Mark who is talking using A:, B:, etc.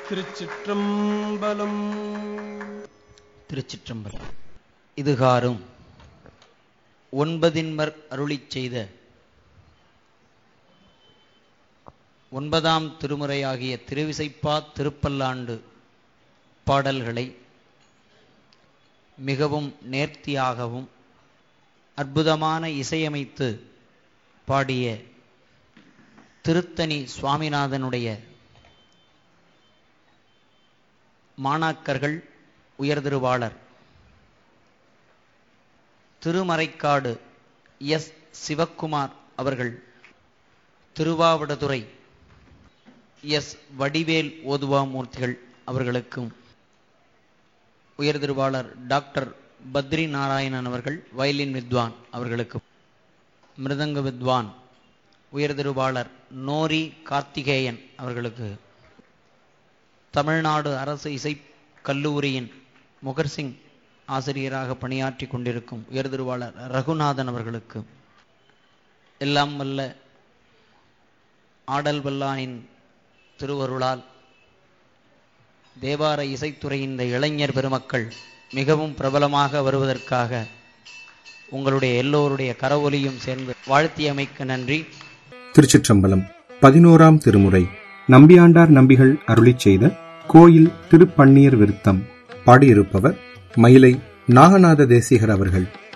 A: திருச்சிற்றம்பலம்
B: திருச்சிற்றம்பலம் இதுகாரும் ஒன்பதின்மர் அருளிச் செய்த ஒன்பதாம் திருமுறையாகிய திருவிசைப்பா திருப்பல்லாண்டு பாடல்களை மிகவும் நேர்த்தியாகவும் அற்புதமான இசையமைத்து பாடிய திருத்தணி சுவாமிநாதனுடைய மாணாக்கர்கள் உயர்திருவாளர் திருமறைக்காடு எஸ் சிவக்குமார் அவர்கள் திருவாவடுதுறை எஸ் வடிவேல் ஓதுவாமூர்த்திகள் அவர்களுக்கும் உயர்திருவாளர் டாக்டர் பத்ரி நாராயணன் அவர்கள் வயலின் வித்வான் அவர்களுக்கு மிருதங்க வித்வான் உயர்திருவாளர் நோரி கார்த்திகேயன் அவர்களுக்கு தமிழ்நாடு அரசு இசை கல்லூரியின் முகர்சிங் ஆசிரியராக பணியாற்றி கொண்டிருக்கும் உயர்திருவாளர் ரகுநாதன் அவர்களுக்கு எல்லாம் வல்ல ஆடல் வல்லானின் திருவருளால் தேவார இசைத்துறையின் இந்த இளைஞர் பெருமக்கள் மிகவும் பிரபலமாக வருவதற்காக உங்களுடைய எல்லோருடைய கரவொலியும் சேர்ந்து வாழ்த்தியமைக்கு நன்றி
C: திருச்சிற்றம்பலம் பதினோராம் திருமுறை நம்பியாண்டார் நம்பிகள் அருளிச் செய்த கோயில் திருப்பன்னீர் விருத்தம் பாடியிருப்பவர் மயிலை நாகநாத தேசிகர் அவர்கள்